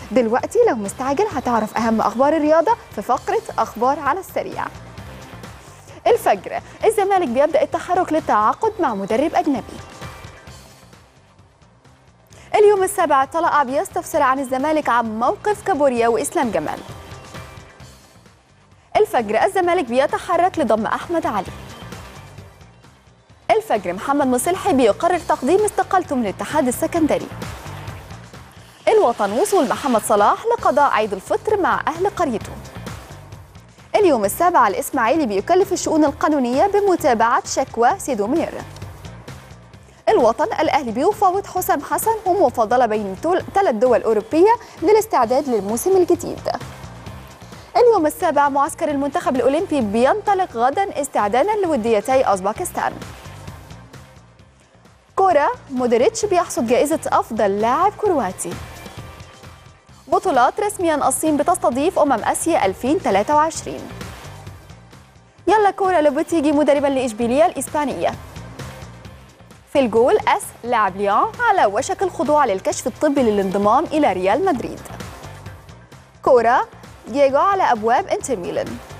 دلوقتي لو مستعجل هتعرف أهم أخبار الرياضة في فقرة أخبار على السريع الفجر الزمالك بيبدأ التحرك للتعاقد مع مدرب أجنبي اليوم السابع طلع بيستفسر عن الزمالك عن موقف كابوريا وإسلام جمال الفجر الزمالك بيتحرك لضم أحمد علي الفجر محمد مصلحي بيقرر تقديم استقالته من الاتحاد السكندري الوطن وصول محمد صلاح لقضاء عيد الفطر مع أهل قريته اليوم السابع الإسماعيلي بيكلف الشؤون القانونية بمتابعة شكوى سيدومير الوطن الأهلي بيفاوض حسام حسن ومفاضلة بين ثلاث دول أوروبية للاستعداد للموسم الجديد اليوم السابع معسكر المنتخب الأولمبي بينطلق غدا استعدادا لوديتي أوزباكستان كورة مودريتش بيحصد جائزة أفضل لاعب كرواتي بطولات رسميا الصين بتستضيف أمم آسيا 2023 يلا كورة لوبوتيجي مدربا لإشبيلية الإسبانية في الجول أس لاعب ليون على وشك الخضوع للكشف الطبي للانضمام إلى ريال مدريد كورة دييغو على أبواب انتر ميلان